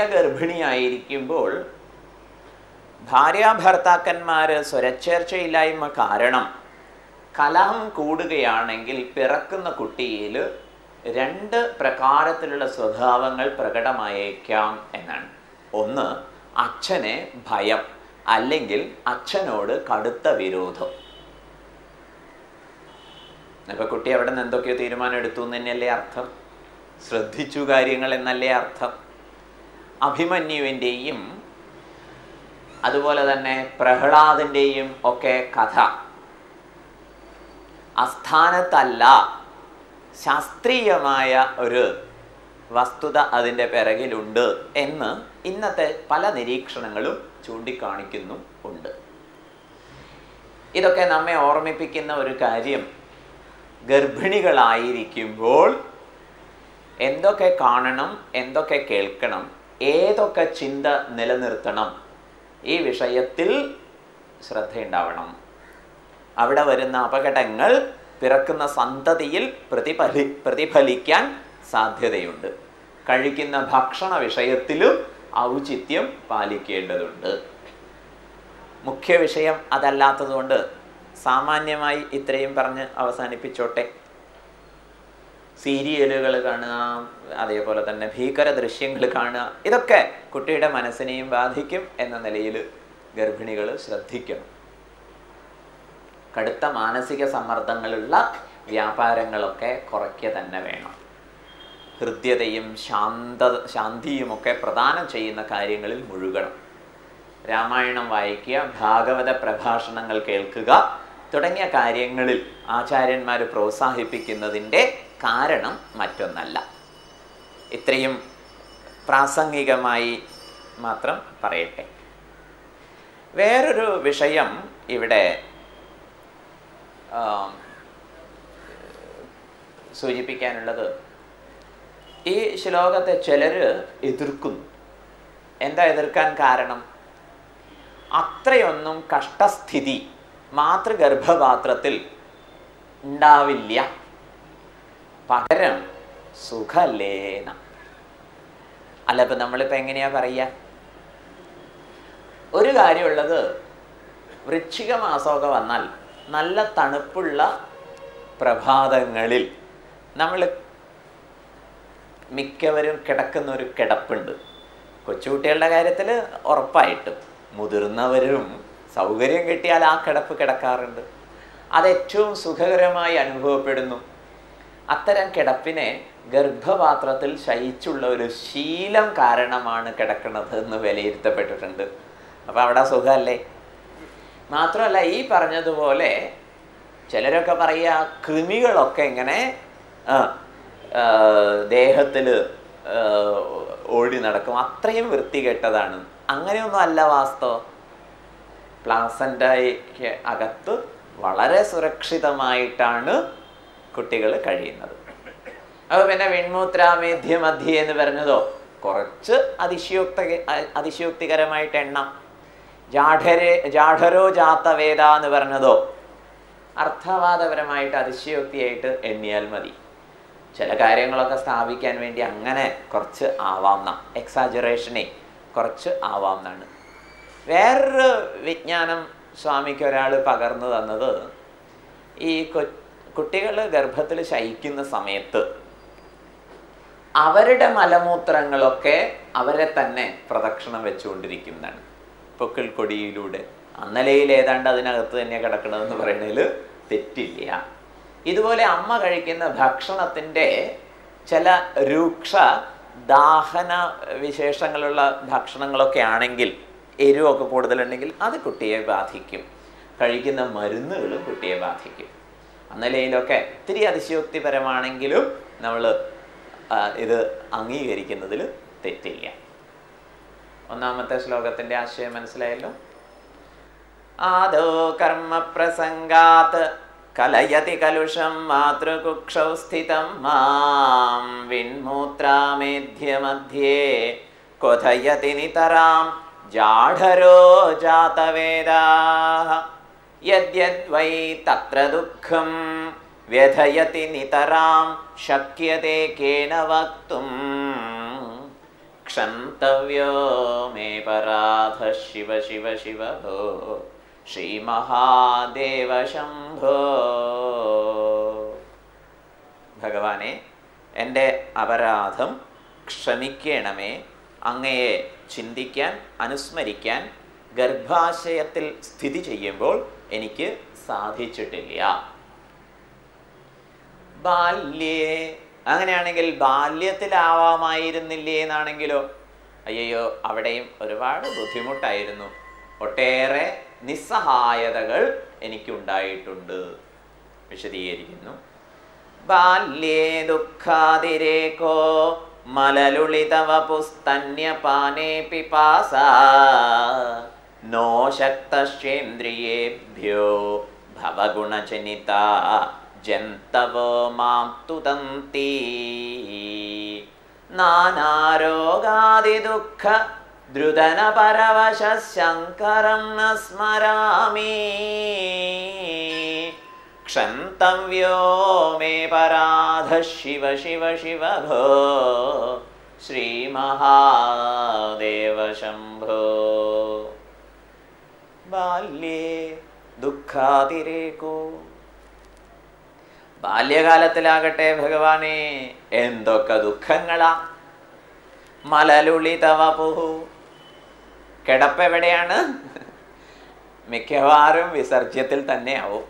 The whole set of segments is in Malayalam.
ഗർഭിണിയായിരിക്കുമ്പോൾ ഭാര്യാഭർത്താക്കന്മാര് സ്വരച്ചേർച്ചയില്ലായ്മ കാരണം കലഹം കൂടുകയാണെങ്കിൽ പിറക്കുന്ന കുട്ടിയിൽ രണ്ട് പ്രകാരത്തിലുള്ള സ്വഭാവങ്ങൾ പ്രകടമായേക്കാം എന്നാണ് ഒന്ന് അച്ഛനെ ഭയം അല്ലെങ്കിൽ അച്ഛനോട് കടുത്ത വിരോധം ഇപ്പൊ കുട്ടി അവിടെ നിന്ന് എന്തൊക്കെയോ തീരുമാനം എടുത്തു എന്ന് തന്നെയല്ലേ അർത്ഥം ശ്രദ്ധിച്ചു കാര്യങ്ങൾ എന്നല്ലേ അർത്ഥം അഭിമന്യുവിൻ്റെയും അതുപോലെ തന്നെ പ്രഹ്ലാദിൻ്റെയും ഒക്കെ കഥ അസ്ഥാനത്തല്ല ശാസ്ത്രീയമായ ഒരു വസ്തുത അതിൻ്റെ പിറകിലുണ്ട് എന്ന് ഇന്നത്തെ പല നിരീക്ഷണങ്ങളും ചൂണ്ടിക്കാണിക്കുന്നു ഉണ്ട് ഇതൊക്കെ നമ്മെ ഓർമ്മിപ്പിക്കുന്ന ഒരു കാര്യം ഗർഭിണികളായിരിക്കുമ്പോൾ എന്തൊക്കെ കാണണം എന്തൊക്കെ കേൾക്കണം ഏതൊക്കെ ചിന്ത നിലനിർത്തണം ഈ വിഷയത്തിൽ ശ്രദ്ധയുണ്ടാവണം അവിടെ വരുന്ന അപകടങ്ങൾ പിറക്കുന്ന സന്തതിയിൽ പ്രതിഫലി പ്രതിഫലിക്കാൻ സാധ്യതയുണ്ട് കഴിക്കുന്ന ഭക്ഷണ വിഷയത്തിലും ഔചിത്യം പാലിക്കേണ്ടതുണ്ട് മുഖ്യ വിഷയം അതല്ലാത്തതുകൊണ്ട് സാമാന്യമായി ഇത്രയും പറഞ്ഞ് അവസാനിപ്പിച്ചോട്ടെ സീരിയലുകൾ കാണുക അതേപോലെ തന്നെ ഭീകര ദൃശ്യങ്ങൾ കാണുക ഇതൊക്കെ കുട്ടിയുടെ മനസ്സിനെയും ബാധിക്കും എന്ന നിലയിൽ ഗർഭിണികൾ ശ്രദ്ധിക്കണം കടുത്ത മാനസിക സമ്മർദ്ദങ്ങളുള്ള വ്യാപാരങ്ങളൊക്കെ കുറയ്ക്കുക തന്നെ വേണം ഹൃദ്യതയും ശാന്ത ശാന്തിയുമൊക്കെ പ്രദാനം ചെയ്യുന്ന കാര്യങ്ങളിൽ മുഴുകണം രാമായണം വായിക്കുക ഭാഗവത പ്രഭാഷണങ്ങൾ കേൾക്കുക തുടങ്ങിയ കാര്യങ്ങളിൽ ആചാര്യന്മാർ പ്രോത്സാഹിപ്പിക്കുന്നതിൻ്റെ കാരണം മറ്റൊന്നല്ല ഇത്രയും പ്രാസംഗികമായി മാത്രം പറയട്ടെ വേറൊരു വിഷയം ഇവിടെ സൂചിപ്പിക്കാനുള്ളത് ഈ ശ്ലോകത്തെ ചിലർ എതിർക്കുന്നു എന്താ എതിർക്കാൻ കാരണം അത്രയൊന്നും കഷ്ടസ്ഥിതി മാതൃഗർഭപാത്രത്തിൽ ഉണ്ടാവില്ല പകരം സുഖല്ലേന അല്ല ഇപ്പം നമ്മളിപ്പോൾ എങ്ങനെയാ പറയുക ഒരു കാര്യമുള്ളത് വൃശ്ചിക മാസമൊക്കെ വന്നാൽ നല്ല തണുപ്പുള്ള പ്രഭാതങ്ങളിൽ നമ്മൾ മിക്കവരും കിടക്കുന്ന ഒരു കിടപ്പുണ്ട് കൊച്ചുകുട്ടികളുടെ കാര്യത്തിൽ ഉറപ്പായിട്ടും മുതിർന്നവരും സൗകര്യം കിട്ടിയാൽ ആ കിടപ്പ് കിടക്കാറുണ്ട് അത് ഏറ്റവും സുഖകരമായി അനുഭവപ്പെടുന്നു അത്തരം കിടപ്പിനെ ഗർഭപാത്രത്തിൽ ശയിച്ചുള്ള ഒരു ശീലം കാരണമാണ് കിടക്കുന്നത് എന്ന് വിലയിരുത്തപ്പെട്ടിട്ടുണ്ട് അപ്പം അവിടെ സുഖമല്ലേ മാത്രമല്ല ഈ പറഞ്ഞതുപോലെ ചിലരൊക്കെ പറയുക കൃമികളൊക്കെ ഇങ്ങനെ ദേഹത്തിൽ ഓടി നടക്കും അത്രയും വൃത്തികെട്ടതാണ് അങ്ങനെയൊന്നും അല്ല വാസ്തവം പ്ലാസൻ്റയ്ക്ക് അകത്ത് വളരെ സുരക്ഷിതമായിട്ടാണ് കുട്ടികൾ കഴിയുന്നത് അപ്പോൾ പിന്നെ വിൺമൂത്രാമേധ്യ മധ്യ എന്ന് പറഞ്ഞതോ കുറച്ച് അതിശയോക്ത അതിശയോക്തികരമായിട്ട് എണ്ണാം ജാഠരെ ജാഠരോ ജാത്തവേദ എന്ന് പറഞ്ഞതോ അർത്ഥവാദപരമായിട്ട് അതിശയോക്തിയായിട്ട് എണ്ണിയാൽ മതി ചില കാര്യങ്ങളൊക്കെ സ്ഥാപിക്കാൻ വേണ്ടി അങ്ങനെ കുറച്ച് ആവാം നാം എക്സാജറേഷനെ കുറച്ച് ആവാം എന്നാണ് വേറൊരു വിജ്ഞാനം സ്വാമിക്ക് ഒരാൾ പകർന്നു തന്നത് ഈ കൊ കുട്ടികൾ ഗർഭത്തിൽ ശയിക്കുന്ന സമയത്ത് അവരുടെ മലമൂത്രങ്ങളൊക്കെ അവരെ തന്നെ പ്രദക്ഷിണം വെച്ചുകൊണ്ടിരിക്കുന്നതാണ് പൊക്കിൾ കൊടിയിലൂടെ അന്നലയിൽ ഏതാണ്ട് അതിനകത്ത് തന്നെ കിടക്കണമെന്ന് പറയുന്നതിൽ തെറ്റില്ല ഇതുപോലെ അമ്മ കഴിക്കുന്ന ഭക്ഷണത്തിൻ്റെ ചില രൂക്ഷ ദാഹന വിശേഷങ്ങളുള്ള ഭക്ഷണങ്ങളൊക്കെ ആണെങ്കിൽ എരിവൊക്കെ കൂടുതലുണ്ടെങ്കിൽ അത് കുട്ടിയെ ബാധിക്കും കഴിക്കുന്ന മരുന്നുകളും കുട്ടിയെ ബാധിക്കും അന്നലയിലൊക്കെ ഇത്തിരി അതിശയോക്തിപരമാണെങ്കിലും നമ്മൾ ഇത് അംഗീകരിക്കുന്നതിൽ തെറ്റില്ല ഒന്നാമത്തെ ശ്ലോകത്തിന്റെ ആശയം മനസ്സിലായല്ലോ ആദോ കർമ്മപ്രസംഗാത് കലയതി കലുഷം മാതൃകുക്ഷൗ സ്ഥിതം മാം വിൺമൂത്രാമേധ്യമധ്യേ കൊഥയതി നിതരാം ജാഠരോ ജാതവേദാ യദ്യദ്വൈ തത്ര ദുഃഖം വ്യഥയതി നിതരാം ശക്യത്തെ കേന വക്തും ക്ഷന്തവ്യോ മേ പരാധ ശിവ ശിവ ശിവ ഭോ ശ്രീമഹാദേവ ശംഭോ ഭഗവാനെ എൻ്റെ അപരാധം ക്ഷമിക്കണമേ അങ്ങയെ ചിന്തിക്കാൻ അനുസ്മരിക്കാൻ ഗർഭാശയത്തിൽ സ്ഥിതി ചെയ്യുമ്പോൾ എനിക്ക് സാധിച്ചിട്ടില്ല ബാല്യേ അങ്ങനെയാണെങ്കിൽ ബാല്യത്തിലാവാമായിരുന്നില്ലേ എന്നാണെങ്കിലോ അയ്യോ അവിടെയും ഒരുപാട് ബുദ്ധിമുട്ടായിരുന്നു ഒട്ടേറെ നിസ്സഹായതകൾ എനിക്കുണ്ടായിട്ടുണ്ട് വിശദീകരിക്കുന്നു ബാല്യേ ദുഃഖാതിരേകോ മലലുളിതവ പുസ്തന്യപാനേ പിപാസ നോ ശക്തേന്ദ്രിയേഭ്യോ ഭവഗുണജനിത ജന്തവോ മാം തുതന്തി നാനാരോഗാദിദുഃഖ ദ്രുതന പരവശ ശങ്കരം ന സ്മരാമി क्षन्तव्यो मे पराध शिव शिव शिव भो श्रीमहादेव शम्भो ബാല്യേ ദുഃഖാതിരേക്കോ ബാല്യകാലത്തിലാകട്ടെ ഭഗവാനെ എന്തൊക്കെ ദുഃഖങ്ങളാ മലലുളിതവ പുഹു കിടപ്പെവിടെയാണ് മിക്കവാറും വിസർജ്യത്തിൽ തന്നെ ആവും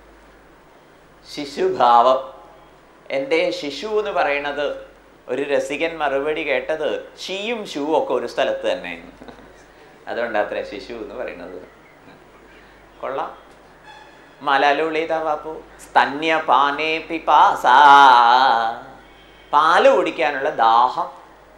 ശിശുഭാവം എൻ്റെ ശിശു എന്ന് പറയണത് ഒരു രസികൻ മറുപടി കേട്ടത് ചീയും ഷൂവും ഒക്കെ ഒരു സ്ഥലത്ത് തന്നെ അതുകൊണ്ട് അത്ര ശിശു എന്ന് പറയുന്നത് കൊള്ളാം മലലുളിതവപു സ്തന്യപാനേ പിപാസ പാല് കുടിക്കാനുള്ള ദാഹം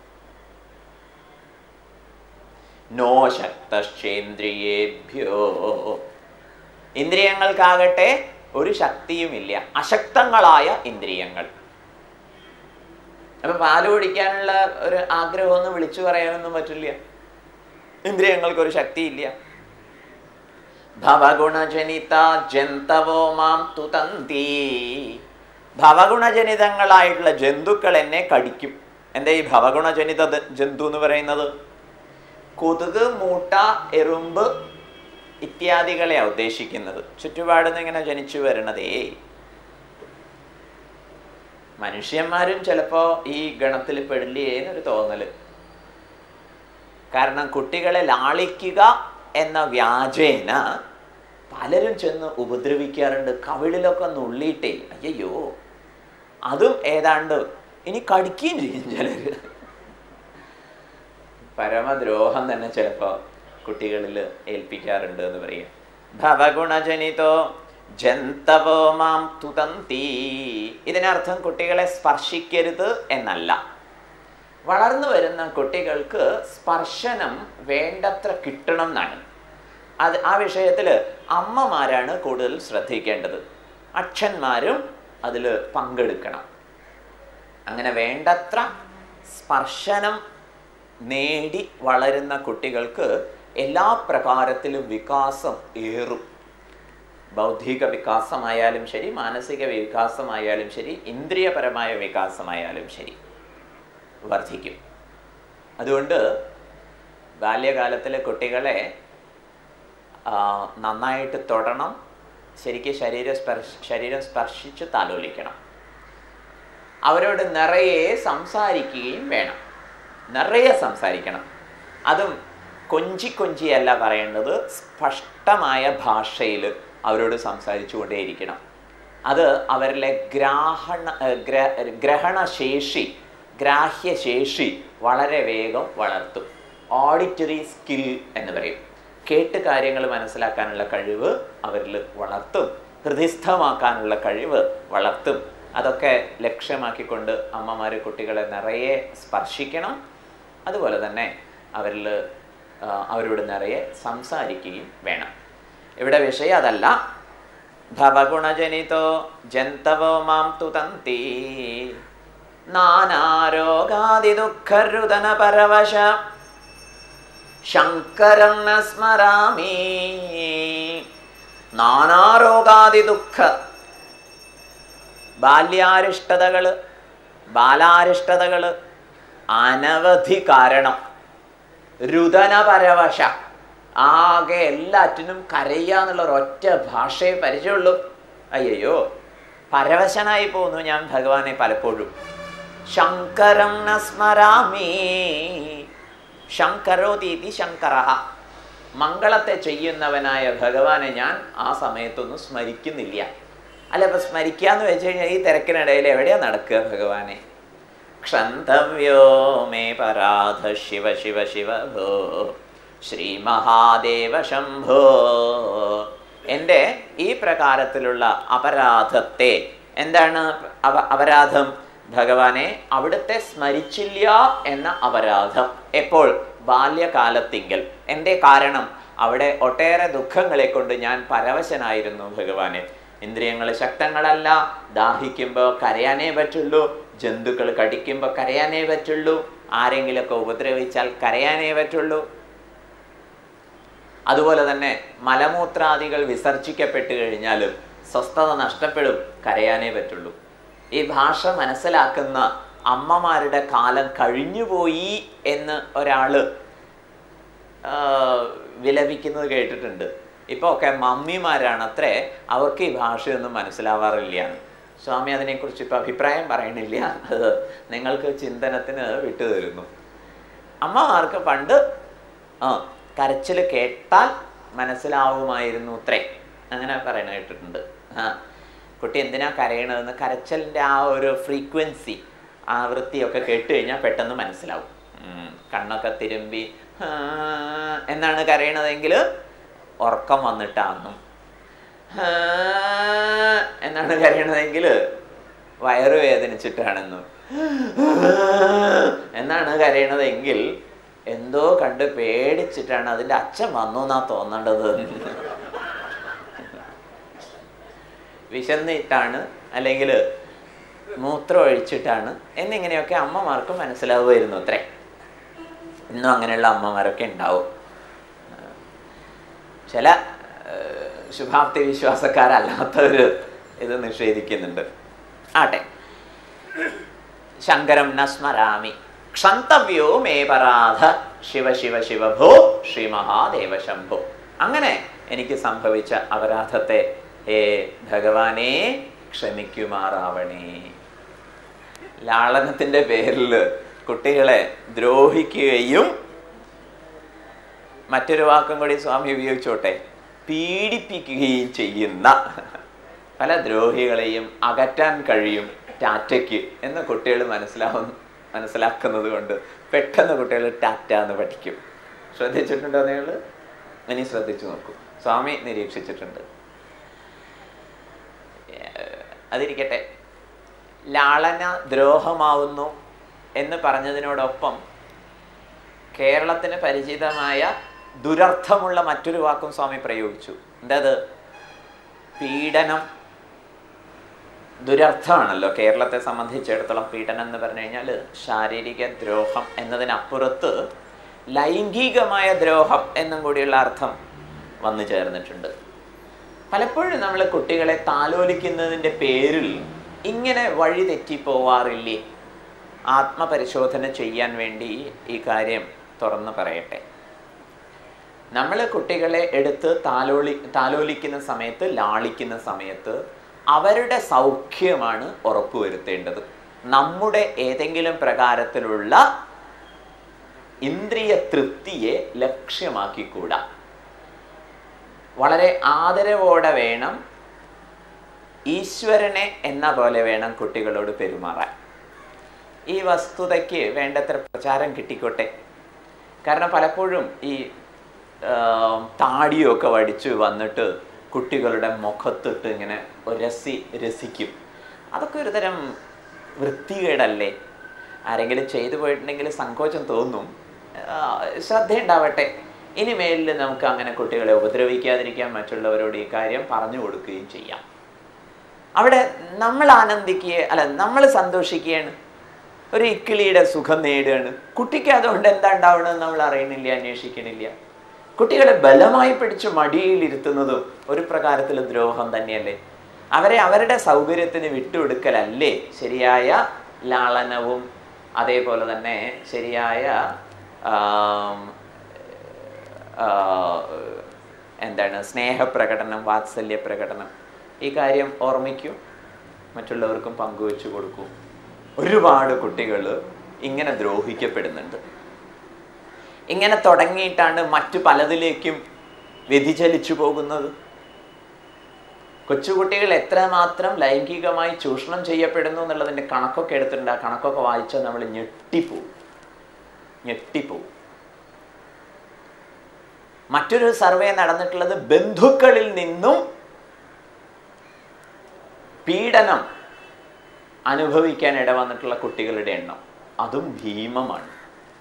നോ ശക്തേന്ദ്രിയേഭ്യോ ഇന്ദ്രിയങ്ങൾക്കാകട്ടെ ഒരു ശക്തിയുമില്ല അശക്തങ്ങളായ ഇന്ദ്രിയങ്ങൾ അപ്പൊ പാല് കുടിക്കാനുള്ള ഒരു ആഗ്രഹമൊന്നും വിളിച്ചു പറയാനൊന്നും പറ്റില്ല ഇന്ദ്രിയങ്ങൾക്കൊരു ശക്തിയില്ല ഭവഗുണജനിത ജന്തവോ മാം തുതന്തി ഭവഗുണജനിതങ്ങളായിട്ടുള്ള ജന്തുക്കൾ എന്നെ കടിക്കും എന്താ ഈ ഭവഗുണജനിത ദ- ജന്തു എന്ന് പറയുന്നത് കൊതുക് മൂട്ട എറുമ്പ് ഇത്യാദികളെയാ ഉദ്ദേശിക്കുന്നത് ചുറ്റുപാടിൽ നിന്ന് ഇങ്ങനെ ജനിച്ചു വരണതേ മനുഷ്യന്മാരും ചിലപ്പോ ഈ ഗണത്തിൽ പെടില്ലേ എന്നൊരു തോന്നല് കാരണം കുട്ടികളെ ലാളിക്കുക എന്ന വ്യാജേന പലരും ചെന്ന് ഉപദ്രവിക്കാറുണ്ട് കവിളിലൊക്കെ നുള്ളിയിട്ടേ അയ്യോ അതും ഏതാണ്ട് ഇനി കടിക്കുകയും ചെയ്യും ചിലര് പരമദ്രോഹം തന്നെ ചിലപ്പോ കുട്ടികളിൽ ഏൽപ്പിക്കാറുണ്ട് എന്ന് പറയാം ഭവഗുണജനിതോ ജന്തവോ മാം തുതന്തി ഇതിനർത്ഥം കുട്ടികളെ സ്പർശിക്കരുത് എന്നല്ല വളർന്നു വരുന്ന കുട്ടികൾക്ക് സ്പർശനം വേണ്ടത്ര കിട്ടണം എന്നാണ് അത് ആ വിഷയത്തിൽ അമ്മമാരാണ് കൂടുതൽ ശ്രദ്ധിക്കേണ്ടത് അച്ഛന്മാരും അതിൽ പങ്കെടുക്കണം അങ്ങനെ വേണ്ടത്ര സ്പർശനം നേടി വളരുന്ന കുട്ടികൾക്ക് എല്ലാ പ്രകാരത്തിലും വികാസം ഏറും ബൗദ്ധിക വികാസമായാലും ശരി മാനസിക വികാസമായാലും ശരി ഇന്ദ്രിയപരമായ വികാസമായാലും ശരി വർദ്ധിക്കും അതുകൊണ്ട് ബാല്യകാലത്തിലെ കുട്ടികളെ ആ, നന്നായിട്ട് തൊടണം ശരിക്കും ശരീര സ്പർശ ശരീരം സ്പർശിച്ച് താലോലിക്കണം അവരോട് നിറയെ സംസാരിക്കുകയും വേണം നിറയെ സംസാരിക്കണം അതും കൊഞ്ചി കൊഞ്ചിയല്ല പറയേണ്ടത് സ്പഷ്ടമായ ഭാഷയിൽ അവരോട് സംസാരിച്ചു കൊണ്ടേയിരിക്കണം അത് അവരിലെ ഗ്രാഹണ ഏർ ഗ്ര- ഗ്രഹണശേഷി ഗ്രാഹ്യശേഷി വളരെ വേഗം വളർത്തും ഓഡിറ്ററി സ്കിൽ എന്ന് പറയും കേട്ട് കാര്യങ്ങൾ മനസ്സിലാക്കാനുള്ള കഴിവ് അവരിൽ വളർത്തും ഹൃദയസ്ഥമാക്കാനുള്ള കഴിവ് വളർത്തും അതൊക്കെ ലക്ഷ്യമാക്കിക്കൊണ്ട് അമ്മമാർ കുട്ടികളെ നിറയെ സ്പർശിക്കണം അതുപോലെ തന്നെ അവരിൽ ആ, അവരോട് നിറയെ സംസാരിക്കുകയും വേണം ഇവിടെ വിഷയം അതല്ല ഭവഗുണജനിതോ ജന്തവോ മാം തുതന്തി നാനാരോഗാദിദുഃഖരുതന പരവശ ശങ്കരം ന സ്മരാമി നാനാരോഗാദി ദുഃഖ ബാല്യാരിഷ്ടതകള് ബാലാരിഷ്ടതകള് അനവധി കാരണം രുദന പരവശ ആകെ എല്ലാറ്റിനും കരയുക എന്നുള്ള ഒരൊറ്റ ഭാഷയെ പരിചയമുള്ളൂ അയ്യോ പരവശനായി പോകുന്നു ഞാൻ ഭഗവാനെ പലപ്പോഴും ശങ്കരം ന സ്മരാമി ശങ്കരോതീതി ശങ്കര മംഗളത്തെ ചെയ്യുന്നവനായ ഭഗവാനെ ഞാൻ ആ സമയത്തൊന്നും സ്മരിക്കുന്നില്ല അല്ല ഇപ്പൊ സ്മരിക്കാന്ന് വെച്ച് കഴിഞ്ഞാൽ ഈ തിരക്കിനിടയിൽ എവിടെയാ നടക്കുക ഭഗവാനെ ക്ഷന്തവ്യോ മേ പരാധ ശിവ ശിവ ശിവ ഭോ ശ്രീ മഹാദേവ ശംഭോ എൻ്റെ ഈ പ്രകാരത്തിലുള്ള അപരാധത്തെ എന്താണ് അപ- അപരാധം ഭഗവാനെ അവിടുത്തെ സ്മരിച്ചില്ല എന്ന അപരാധം എപ്പോൾ ബാല്യകാലത്തിങ്കൽ എൻ്റെ കാരണം അവിടെ ഒട്ടേറെ ദുഃഖങ്ങളെ കൊണ്ട് ഞാൻ പരവശനായിരുന്നു ഭഗവാനെ ഇന്ദ്രിയങ്ങൾ ശക്തങ്ങളല്ല ദാഹിക്കുമ്പോൾ കരയാനേ പറ്റുള്ളൂ ജന്തുക്കൾ കടിക്കുമ്പോൾ കരയാനേ പറ്റുള്ളൂ ആരെങ്കിലുമൊക്കെ ഉപദ്രവിച്ചാൽ കരയാനേ പറ്റുള്ളൂ അതുപോലെ തന്നെ മലമൂത്രാദികൾ വിസർജിക്കപ്പെട്ട് കഴിഞ്ഞാലും സ്വസ്ഥത നഷ്ടപ്പെടും കരയാനേ പറ്റുള്ളൂ ഈ ഭാഷ മനസ്സിലാക്കുന്ന അമ്മമാരുടെ കാലം കഴിഞ്ഞുപോയി എന്ന് ഒരാള് ആ, വിലപിക്കുന്നത് കേട്ടിട്ടുണ്ട് ഇപ്പൊ ഒക്കെ മമ്മിമാരാണ് അത്രേ അവർക്ക് ഈ ഭാഷയൊന്നും മനസ്സിലാവാറില്ല സ്വാമി അതിനെക്കുറിച്ച് ഇപ്പൊ അഭിപ്രായം പറയണില്ല അത് നിങ്ങൾക്ക് ചിന്തനത്തിന് വിട്ടുതരുന്നു അമ്മമാർക്ക് പണ്ട് ആ കരച്ചിൽ കേട്ടാൽ മനസ്സിലാവുമായിരുന്നു അത്രേ അങ്ങനെ പറയണ കേട്ടിട്ടുണ്ട് ആ കുട്ടി എന്തിനാ കരയണതെന്ന് കരച്ചലിൻ്റെ ആ ഒരു ഫ്രീക്വൻസി ആവൃത്തിയൊക്കെ കേട്ട് കഴിഞ്ഞാൽ പെട്ടെന്ന് മനസ്സിലാവും ഉം, കണ്ണൊക്കെ തിരുമ്പി ആ, എന്നാണ് കരയണതെങ്കിൽ ഉറക്കം വന്നിട്ടാണെന്നും ആ, എന്നാണ് കരയണതെങ്കിൽ വയറ് വേദനിച്ചിട്ടാണെന്നും എന്നാണ് കരയണതെങ്കിൽ എന്തോ കണ്ട് പേടിച്ചിട്ടാണ് അതിൻ്റെ അച്ഛൻ വന്നു എന്നാ തോന്നേണ്ടത് വിശന്നിട്ടാണ് അല്ലെങ്കിൽ മൂത്രം ഒഴിച്ചിട്ടാണ് എന്നിങ്ങനെയൊക്കെ അമ്മമാർക്ക് മനസ്സിലാവുമായിരുന്നു അത്രേ ഇന്നും അങ്ങനെയുള്ള അമ്മമാരൊക്കെ ഉണ്ടാവും ചില ഏഹ്, ശുഭാപ്തി വിശ്വാസക്കാരല്ലാത്തവര് ഇത് നിഷേധിക്കുന്നുണ്ട് ആട്ടെ ശങ്കരം ന സ്മരാമി ക്ഷന്തവ്യോ മേ പരാധ ശിവ ശിവ ശിവഭോ ശ്രീ മഹാദേവ ശംഭോ അങ്ങനെ എനിക്ക് സംഭവിച്ച അപരാധത്തെ ഹേ ഭഗവാനെ ക്ഷമിക്കുമാറാവണേ ലാളനത്തിന്റെ പേരിൽ കുട്ടികളെ ദ്രോഹിക്കുകയും മറ്റൊരു വാക്കും കൂടി സ്വാമി ഉപയോഗിച്ചോട്ടെ പീഡിപ്പിക്കുകയും ചെയ്യുന്ന പല ദ്രോഹികളെയും അകറ്റാൻ കഴിയും ടാറ്റയ്ക്ക് എന്ന് കുട്ടികൾ മനസ്സിലാവും മനസ്സിലാക്കുന്നത് കൊണ്ട് പെട്ടെന്ന് കുട്ടികൾ ടാറ്റ എന്ന് പഠിക്കും ശ്രദ്ധിച്ചിട്ടുണ്ടോ നിങ്ങൾ ഇനി ശ്രദ്ധിച്ചു നോക്കൂ സ്വാമി നിരീക്ഷിച്ചിട്ടുണ്ട് ഏഹ് അതിരിക്കട്ടെ ലാളന ദ്രോഹമാവുന്നു എന്ന് പറഞ്ഞതിനോടൊപ്പം കേരളത്തിന് പരിചിതമായ ദുരർത്ഥമുള്ള മറ്റൊരു വാക്കും സ്വാമി പ്രയോഗിച്ചു എന്തത് പീഡനം ദുരർത്ഥമാണല്ലോ കേരളത്തെ സംബന്ധിച്ചിടത്തോളം പീഡനം എന്ന് പറഞ്ഞു കഴിഞ്ഞാൽ ശാരീരിക ദ്രോഹം എന്നതിനപ്പുറത്ത് ലൈംഗികമായ ദ്രോഹം എന്നും കൂടിയുള്ള അർത്ഥം വന്നു ചേർന്നിട്ടുണ്ട് പലപ്പോഴും നമ്മൾ കുട്ടികളെ താലോലിക്കുന്നതിൻ്റെ പേരിൽ ഇങ്ങനെ വഴി തെറ്റിപ്പോവാറില്ലേ ആത്മപരിശോധന ചെയ്യാൻ വേണ്ടി ഈ കാര്യം തുറന്നു പറയട്ടെ നമ്മൾ കുട്ടികളെ എടുത്ത് താലോലി താലോലിക്കുന്ന സമയത്ത് ലാളിക്കുന്ന സമയത്ത് അവരുടെ സൗഖ്യമാണ് ഉറപ്പുവരുത്തേണ്ടത് നമ്മുടെ ഏതെങ്കിലും പ്രകാരത്തിലുള്ള ഇന്ദ്രിയ തൃപ്തിയെ ലക്ഷ്യമാക്കിക്കൂടാ വളരെ ആദരവോടെ വേണം ഈശ്വരനെ എന്ന പോലെ വേണം കുട്ടികളോട് പെരുമാറാൻ ഈ വസ്തുതയ്ക്ക് വേണ്ടത്ര പ്രചാരം കിട്ടിക്കോട്ടെ കാരണം പലപ്പോഴും ഈ ആ, താടിയൊക്കെ വടിച്ച് വന്നിട്ട് കുട്ടികളുടെ മുഖത്തിട്ട് ഇങ്ങനെ രസി രസിക്കും അതൊക്കെ ഒരു തരം വൃത്തികേടല്ലേ ആരെങ്കിലും ചെയ്തു പോയിട്ടുണ്ടെങ്കിൽ സങ്കോചം തോന്നും ആ, ശ്രദ്ധയുണ്ടാവട്ടെ ഇനി മേലിൽ നമുക്ക് അങ്ങനെ കുട്ടികളെ ഉപദ്രവിക്കാതിരിക്കാൻ മറ്റുള്ളവരോട് ഈ കാര്യം പറഞ്ഞു കൊടുക്കുകയും ചെയ്യാം അവിടെ നമ്മൾ ആനന്ദിക്കുക അല്ല നമ്മൾ സന്തോഷിക്കുകയാണ് ഒരു ഇക്കിളിയുടെ സുഖം നേടുകയാണ് കുട്ടിക്ക് അതുകൊണ്ട് എന്താ ഉണ്ടാവണമെന്ന് നമ്മൾ അറിയണില്ല അന്വേഷിക്കണില്ല കുട്ടികളെ ബലമായി പിടിച്ച് മടിയിലിരുത്തുന്നതും ഒരു പ്രകാരത്തിൽ ദ്രോഹം തന്നെയല്ലേ അവരെ അവരുടെ സൗകര്യത്തിന് വിട്ടുകൊടുക്കലല്ലേ ശരിയായ ലാളനവും അതേപോലെ തന്നെ ശരിയായ ആം, ആ, എന്താണ് സ്നേഹപ്രകടനം വാത്സല്യ പ്രകടനം ഈ കാര്യം ഓർമ്മിക്കൂ മറ്റുള്ളവർക്കും പങ്കുവെച്ചു കൊടുക്കൂ ഒരുപാട് കുട്ടികൾ ഇങ്ങനെ ദ്രോഹിക്കപ്പെടുന്നുണ്ട് ഇങ്ങനെ തുടങ്ങിയിട്ടാണ് മറ്റു പലതിലേക്കും വ്യതിചലിച്ചു പോകുന്നത് കൊച്ചുകുട്ടികൾ എത്രമാത്രം ലൈംഗികമായി ചൂഷണം ചെയ്യപ്പെടുന്നു എന്നുള്ളതിൻ്റെ കണക്കൊക്കെ എടുത്തിട്ടുണ്ട് ആ കണക്കൊക്കെ വായിച്ചാൽ നമ്മൾ ഞെട്ടിപ്പോവും ഞെട്ടിപ്പോവും മറ്റൊരു സർവേ നടന്നിട്ടുള്ളത് ബന്ധുക്കളിൽ നിന്നും പീഡനം അനുഭവിക്കാൻ ഇടവന്നിട്ടുള്ള കുട്ടികളുടെ എണ്ണം അതും ഭീമമാണ്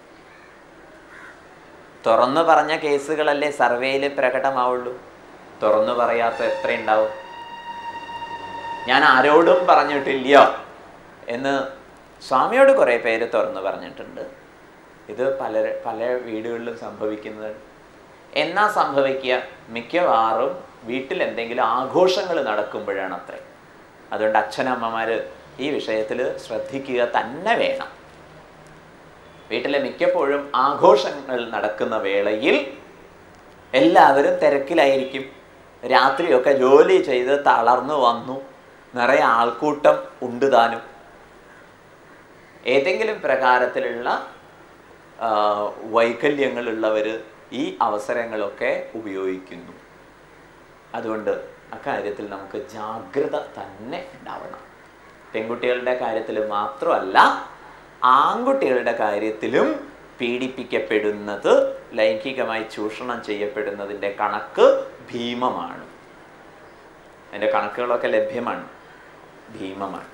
തുറന്നു പറഞ്ഞ കേസുകളല്ലേ സർവേയിൽ പ്രകടമാവുള്ളൂ തുറന്നു പറയാത്ത എത്ര ഉണ്ടാവും ഞാൻ ആരോടും പറഞ്ഞിട്ടില്ല എന്ന് സ്വാമിയോട് കുറേ പേര് തുറന്നു പറഞ്ഞിട്ടുണ്ട് ഇത് പല പല വീടുകളിലും സംഭവിക്കുന്നത് എന്നാ സംഭവിക്കുക മിക്കവാറും വീട്ടിൽ എന്തെങ്കിലും ആഘോഷങ്ങൾ നടക്കുമ്പോഴാണ് അത്രേ അതുകൊണ്ട് അച്ഛനമ്മമാർ ഈ വിഷയത്തിൽ ശ്രദ്ധിക്കുക തന്നെ വേണം വീട്ടിലെ മിക്കപ്പോഴും ആഘോഷങ്ങൾ നടക്കുന്ന വേളയിൽ എല്ലാവരും തിരക്കിലായിരിക്കും രാത്രിയൊക്കെ ജോലി ചെയ്ത് തളർന്നു വന്നു നിറയെ ആൾക്കൂട്ടം ഉണ്ട് താനും ഏതെങ്കിലും പ്രകാരത്തിലുള്ള ആ, വൈകല്യങ്ങളുള്ളവർ ഈ അവസരങ്ങളൊക്കെ ഉപയോഗിക്കുന്നു അതുകൊണ്ട് അക്കാര്യത്തിൽ നമുക്ക് ജാഗ്രത തന്നെ ഉണ്ടാവണം പെൺകുട്ടികളുടെ കാര്യത്തിൽ മാത്രമല്ല ആൺകുട്ടികളുടെ കാര്യത്തിലും പീഡിപ്പിക്കപ്പെടുന്നത് ലൈംഗികമായി ചൂഷണം ചെയ്യപ്പെടുന്നതിൻ്റെ കണക്ക് ഭീമമാണ് അതിൻ്റെ കണക്കുകളൊക്കെ ലഭ്യമാണ് ഭീമമാണ്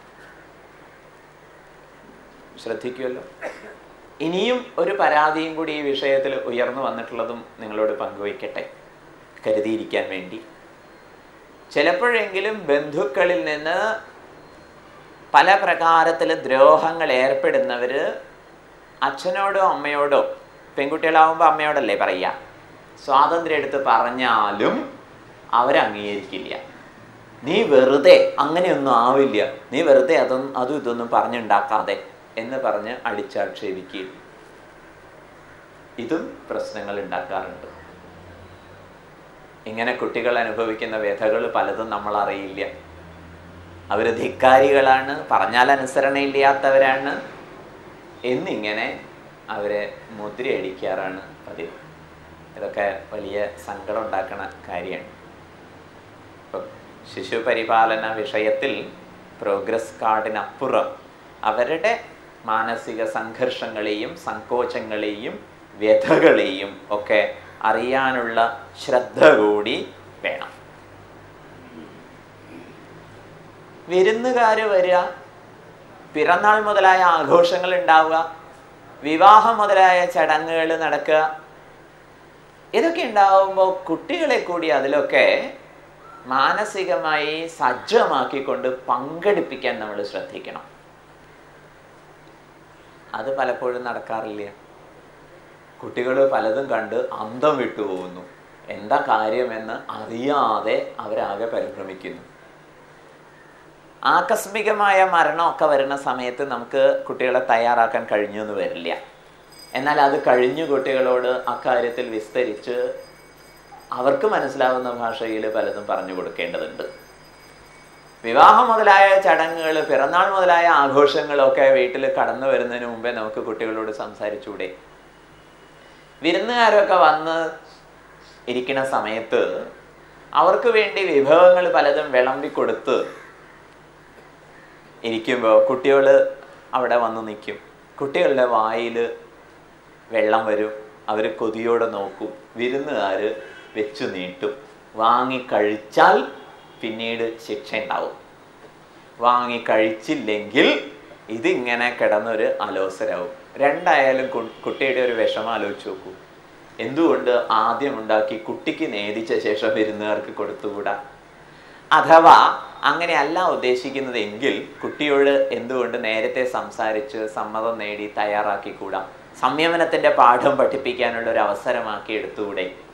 ശ്രദ്ധിക്കുമല്ലോ ഇനിയും ഒരു പരാതിയും കൂടി ഈ വിഷയത്തിൽ ഉയർന്നു വന്നിട്ടുള്ളതും നിങ്ങളോട് പങ്കുവയ്ക്കട്ടെ കരുതിയിരിക്കാൻ വേണ്ടി ചിലപ്പോഴെങ്കിലും ബന്ധുക്കളിൽ നിന്ന് പല പ്രകാരത്തിൽ ദ്രോഹങ്ങൾ ഏർപ്പെടുന്നവർ അച്ഛനോടോ അമ്മയോടോ പെൺകുട്ടികളാവുമ്പോൾ അമ്മയോടല്ലേ പറയുക സ്വാതന്ത്ര്യം എടുത്ത് പറഞ്ഞാലും അവരംഗീകരിക്കില്ല നീ വെറുതെ അങ്ങനെയൊന്നും ആവില്ല നീ വെറുതെ അതൊന്നും അതും ഇതൊന്നും പറഞ്ഞുണ്ടാക്കാതെ എന്ന് പറഞ്ഞ് അടിച്ചാക്ഷേപിക്കുകയും ഇതും പ്രശ്നങ്ങൾ ഉണ്ടാക്കാറുണ്ട് ഇങ്ങനെ കുട്ടികൾ അനുഭവിക്കുന്ന വ്യഥകൾ പലതും നമ്മൾ അറിയില്ല അവർ ധിക്കാരികളാണ് പറഞ്ഞാൽ അനുസരണയില്ലാത്തവരാണ് എന്നിങ്ങനെ അവരെ മുദ്രയടിക്കാറാണ് പതിവ് ഇതൊക്കെ വലിയ സങ്കടം ഉണ്ടാക്കുന്ന കാര്യമാണ് ഇപ്പം ശിശു പരിപാലന വിഷയത്തിൽ പ്രോഗ്രസ് കാർഡിനപ്പുറം അവരുടെ മാനസിക സംഘർഷങ്ങളെയും സങ്കോചങ്ങളെയും വ്യഥകളെയും ഒക്കെ അറിയാനുള്ള ശ്രദ്ധ കൂടി വേണം വിരുന്നുകാര് വരിക പിറന്നാൾ മുതലായ ആഘോഷങ്ങൾ ഉണ്ടാവുക വിവാഹം മുതലായ ചടങ്ങുകൾ നടക്കുക ഇതൊക്കെ ഉണ്ടാവുമ്പോൾ കുട്ടികളെ കൂടി അതിലൊക്കെ മാനസികമായി സജ്ജമാക്കിക്കൊണ്ട് പങ്കെടുപ്പിക്കാൻ നമ്മൾ ശ്രദ്ധിക്കണം അത് പലപ്പോഴും നടക്കാറില്ല കുട്ടികൾ പലതും കണ്ട് അന്തം വിട്ടുപോകുന്നു എന്താ കാര്യമെന്ന് അറിയാതെ അവരാകെ പരിഭ്രമിക്കുന്നു ആകസ്മികമായ മരണമൊക്കെ വരുന്ന സമയത്ത് നമുക്ക് കുട്ടികളെ തയ്യാറാക്കാൻ കഴിഞ്ഞു എന്ന് വരില്ല എന്നാൽ അത് കഴിഞ്ഞു കുട്ടികളോട് അക്കാര്യത്തിൽ വിസ്തരിച്ച് അവർക്ക് മനസ്സിലാവുന്ന ഭാഷയിൽ പലതും പറഞ്ഞു കൊടുക്കേണ്ടതുണ്ട് വിവാഹം മുതലായ ചടങ്ങുകൾ പിറന്നാൾ മുതലായ ആഘോഷങ്ങളൊക്കെ വീട്ടിൽ കടന്നു വരുന്നതിന് മുമ്പേ നമുക്ക് കുട്ടികളോട് സംസാരിച്ചൂടെ വിരുന്നുകാരൊക്കെ വന്ന് ഇരിക്കുന്ന സമയത്ത് അവർക്ക് വേണ്ടി വിഭവങ്ങൾ പലതും വിളമ്പിക്കൊടുത്ത് ഇരിക്കുമ്പോൾ കുട്ടികൾ അവിടെ വന്ന് നിൽക്കും കുട്ടികളുടെ വായിൽ വെള്ളം വരും അവർ കൊതിയോടെ നോക്കും വിരുന്നുകാർ വെച്ചു നീട്ടും വാങ്ങി കഴിച്ചാൽ പിന്നീട് ശിക്ഷ ഉണ്ടാവും വാങ്ങി കഴിച്ചില്ലെങ്കിൽ ഇതിങ്ങനെ കിടന്നൊരു അലോസരാവും രണ്ടായാലും കു- കുട്ടിയുടെ ഒരു വിഷമം ആലോചിച്ച് നോക്കൂ എന്തുകൊണ്ട് ആദ്യം ഉണ്ടാക്കി കുട്ടിക്ക് നേദിച്ച ശേഷം വിരുന്നുകാർക്ക് കൊടുത്തുകൂടാ അഥവാ അങ്ങനെയല്ല ഉദ്ദേശിക്കുന്നത് എങ്കിൽ കുട്ടിയോട് എന്തുകൊണ്ട് നേരത്തെ സംസാരിച്ച് സമ്മതം നേടി തയ്യാറാക്കിക്കൂടാ സംയമനത്തിന്റെ പാഠം പഠിപ്പിക്കാനുള്ള ഒരു അവസരമാക്കി എടുത്തുകൂടെ